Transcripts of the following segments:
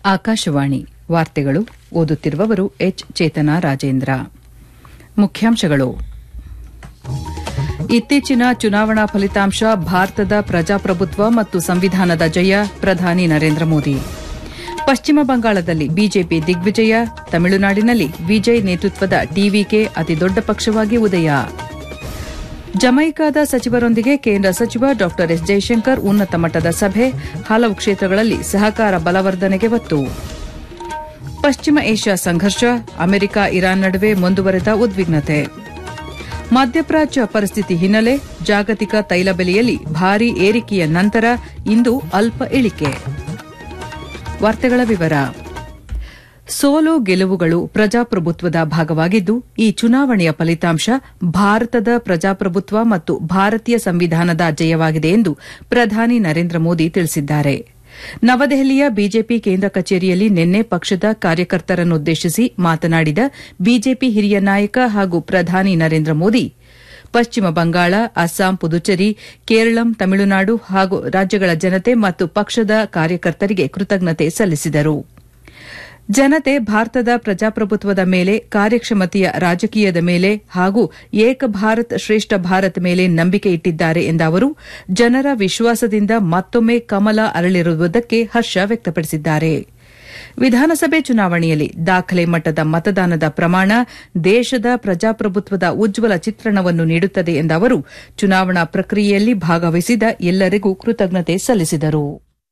ಆಕಾಶವಾಣಿ ವಾರ್ತೆಗಳು ಓದುತ್ತಿರುವವರು ಎಚ್ ಚೇತನ ರಾಜೇಂದ್ರ ಮುಖ್ಯಾಂಶಗಳು ಇತ್ತೀಚಿನ ಚುನಾವಣಾ ಫಲಿತಾಂಶ ಭಾರತದ ಪ್ರಜಾಪ್ರಭುತ್ವ ಮತ್ತು ಸಂವಿಧಾನದ ಜಯ ಪ್ರಧಾನಿ ನರೇಂದ್ರ ಮೋದಿ ಪಶ್ಚಿಮ ಬಂಗಾಳದಲ್ಲಿ ಬಿಜೆಪಿ ದಿಗ್ವಿಜಯ ತಮಿಳುನಾಡಿನಲ್ಲಿ ವಿಜಯ್ ನೇತೃತ್ವದ ಟಿವಿಕೆ ಅತಿದೊಡ್ಡ ಪಕ್ಷವಾಗಿ ಉದಯ ಜಮೈಕಾದ ಸಚಿವರೊಂದಿಗೆ ಕೇಂದ್ರ ಸಚಿವ ಡಾ ಎಸ್ ಜೈಶಂಕರ್ ಉನ್ನತ ಮಟ್ಟದ ಸಭೆ ಹಲವು ಕ್ಷೇತ್ರಗಳಲ್ಲಿ ಸಹಕಾರ ಬಲವರ್ಧನೆಗೆ ಒತ್ತು ಪಶ್ಚಿಮ ಏಷ್ಯಾ ಸಂಘರ್ಷ ಅಮೆರಿಕ ಇರಾನ್ ನಡುವೆ ಮುಂದುವರೆದ ಉದ್ವಿಗ್ನತೆ ಮಧ್ಯಪ್ರಾಚ್ಯ ಪರಿಸ್ಥಿತಿ ಹಿನ್ನೆಲೆ ಜಾಗತಿಕ ತೈಲ ಬೆಲೆಯಲ್ಲಿ ಭಾರೀ ಏರಿಕೆಯ ನಂತರ ಇಂದು ಅಲ್ಪ ಇಳಿಕೆ ವಾರ್ತೆಗಳ ವಿವರ ಸೋಲು ಗೆಲುವುಗಳು ಪ್ರಜಾಪ್ರಭುತ್ವದ ಭಾಗವಾಗಿದ್ದು ಈ ಚುನಾವಣೆಯ ಫಲಿತಾಂಶ ಭಾರತದ ಪ್ರಜಾಪ್ರಭುತ್ವ ಮತ್ತು ಭಾರತೀಯ ಸಂವಿಧಾನದ ಜಯವಾಗಿದೆ ಎಂದು ಪ್ರಧಾನಿ ನರೇಂದ್ರ ಮೋದಿ ತಿಳಿಸಿದ್ದಾರೆ ನವದೆಹಲಿಯ ಬಿಜೆಪಿ ಕೇಂದ್ರ ಕಚೇರಿಯಲ್ಲಿ ನಿನ್ನೆ ಪಕ್ಷದ ಕಾರ್ಯಕರ್ತರನ್ನುದ್ದೇಶಿಸಿ ಮಾತನಾಡಿದ ಬಿಜೆಪಿ ಹಿರಿಯ ನಾಯಕ ಹಾಗೂ ಪ್ರಧಾನಿ ನರೇಂದ್ರ ಮೋದಿ ಪಶ್ಚಿಮ ಬಂಗಾಳ ಅಸ್ಸಾಂ ಪುದುಚೇರಿ ಕೇರಳಂ ತಮಿಳುನಾಡು ಹಾಗೂ ರಾಜ್ಯಗಳ ಜನತೆ ಮತ್ತು ಪಕ್ಷದ ಕಾರ್ಯಕರ್ತರಿಗೆ ಕೃತಜ್ಞತೆ ಸಲ್ಲಿಸಿದರು ಜನತೆ ಭಾರತದ ಪ್ರಜಾಪ್ರಭುತ್ವದ ಮೇಲೆ ಕಾರ್ಯಕ್ಷಮತೆಯ ರಾಜಕೀಯದ ಮೇಲೆ ಹಾಗೂ ಏಕ ಭಾರತ್ ಶ್ರೇಷ್ಠ ಭಾರತ್ ಮೇಲೆ ನಂಬಿಕೆ ಇಟ್ಟಿದ್ದಾರೆ ಎಂದ ಅವರು ಜನರ ವಿಶ್ವಾಸದಿಂದ ಮತ್ತೊಮ್ಮೆ ಕಮಲ ಅರಳಿರುವುದಕ್ಕೆ ಹರ್ಷ ವ್ಯಕ್ತಪಡಿಸಿದ್ದಾರೆ ವಿಧಾನಸಭೆ ಚುನಾವಣೆಯಲ್ಲಿ ದಾಖಲೆ ಮಟ್ಟದ ಮತದಾನದ ಪ್ರಮಾಣ ದೇಶದ ಪ್ರಜಾಪ್ರಭುತ್ವದ ಉಜ್ವಲ ಚಿತ್ರಣವನ್ನು ನೀಡುತ್ತದೆ ಎಂದ ಅವರು ಚುನಾವಣಾ ಪ್ರಕ್ರಿಯೆಯಲ್ಲಿ ಭಾಗವಹಿಸಿದ ಎಲ್ಲರಿಗೂ ಕೃತಜ್ಞತೆ ಸಲ್ಲಿಸಿದರು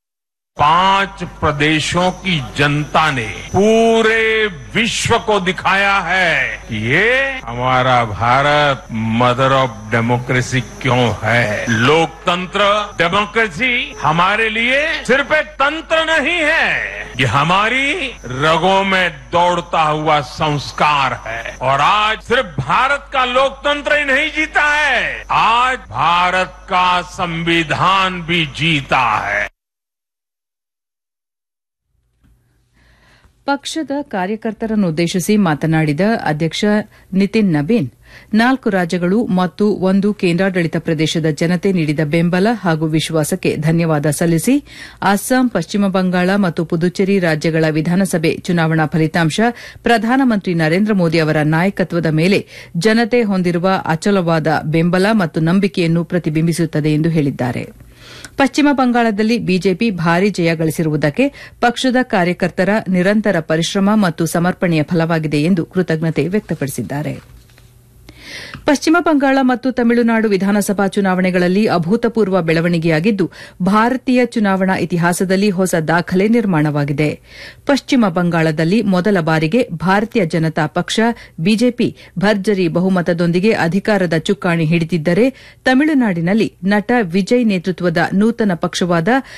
पांच प्रदेशों की जनता ने पूरे विश्व को दिखाया है कि ये हमारा भारत मदर ऑफ डेमोक्रेसी क्यों है लोकतंत्र डेमोक्रेसी हमारे लिए सिर्फ एक तंत्र नहीं है ये हमारी रगों में दौड़ता हुआ संस्कार है और आज सिर्फ भारत का लोकतंत्र ही नहीं जीता है आज भारत का संविधान भी जीता है ಪಕ್ಷದ ಕಾರ್ಯಕರ್ತರನ್ನುದ್ದೇಶಿಸಿ ಮಾತನಾಡಿದ ಅಧ್ಯಕ್ಷ ನಿತಿನ್ ನಬೀನ್ ನಾಲ್ಕು ರಾಜ್ಯಗಳು ಮತ್ತು ಒಂದು ಕೇಂದ್ರಾಡಳಿತ ಪ್ರದೇಶದ ಜನತೆ ನೀಡಿದ ಬೆಂಬಲ ಹಾಗೂ ವಿಶ್ವಾಸಕ್ಕೆ ಧನ್ಯವಾದ ಸಲ್ಲಿಸಿ ಅಸ್ಸಾಂ ಪಶ್ಚಿಮ ಬಂಗಾಳ ಮತ್ತು ಪುದುಚೇರಿ ರಾಜ್ಯಗಳ ವಿಧಾನಸಭೆ ಚುನಾವಣಾ ಫಲಿತಾಂಶ ಪ್ರಧಾನಮಂತ್ರಿ ನರೇಂದ್ರ ಮೋದಿ ಅವರ ನಾಯಕತ್ವದ ಮೇಲೆ ಜನತೆ ಹೊಂದಿರುವ ಅಚಲವಾದ ಬೆಂಬಲ ಮತ್ತು ನಂಬಿಕೆಯನ್ನು ಪ್ರತಿಬಿಂಬಿಸುತ್ತದೆ ಎಂದು ಹೇಳಿದ್ದಾರೆ ಪಶ್ಚಿಮ ಬಂಗಾಳದಲ್ಲಿ ಬಿಜೆಪಿ ಭಾರೀ ಜಯ ಗಳಿಸಿರುವುದಕ್ಕೆ ಪಕ್ಷದ ಕಾರ್ಯಕರ್ತರ ನಿರಂತರ ಪರಿಶ್ರಮ ಮತ್ತು ಸಮರ್ಪಣೆಯ ಫಲವಾಗಿದೆ ಎಂದು ಕೃತಜ್ಞತೆ ವ್ಯಕ್ತಪಡಿಸಿದ್ದಾರೆ ಪಶ್ಚಿಮ ಬಂಗಾಳ ಮತ್ತು ತಮಿಳುನಾಡು ವಿಧಾನಸಭಾ ಚುನಾವಣೆಗಳಲ್ಲಿ ಅಭೂತಪೂರ್ವ ಬೆಳವಣಿಗೆಯಾಗಿದ್ದು ಭಾರತೀಯ ಚುನಾವಣಾ ಇತಿಹಾಸದಲ್ಲಿ ಹೊಸ ದಾಖಲೆ ನಿರ್ಮಾಣವಾಗಿದೆ ಪಶ್ಚಿಮ ಬಂಗಾಳದಲ್ಲಿ ಮೊದಲ ಬಾರಿಗೆ ಭಾರತೀಯ ಜನತಾ ಪಕ್ಷ ಬಿಜೆಪಿ ಭರ್ಜರಿ ಬಹುಮತದೊಂದಿಗೆ ಅಧಿಕಾರದ ಚುಕ್ಕಾಣಿ ಹಿಡಿದಿದ್ದರೆ ತಮಿಳುನಾಡಿನಲ್ಲಿ ನಟ ವಿಜಯ್ ನೇತೃತ್ವದ ನೂತನ ಪಕ್ಷವಾದ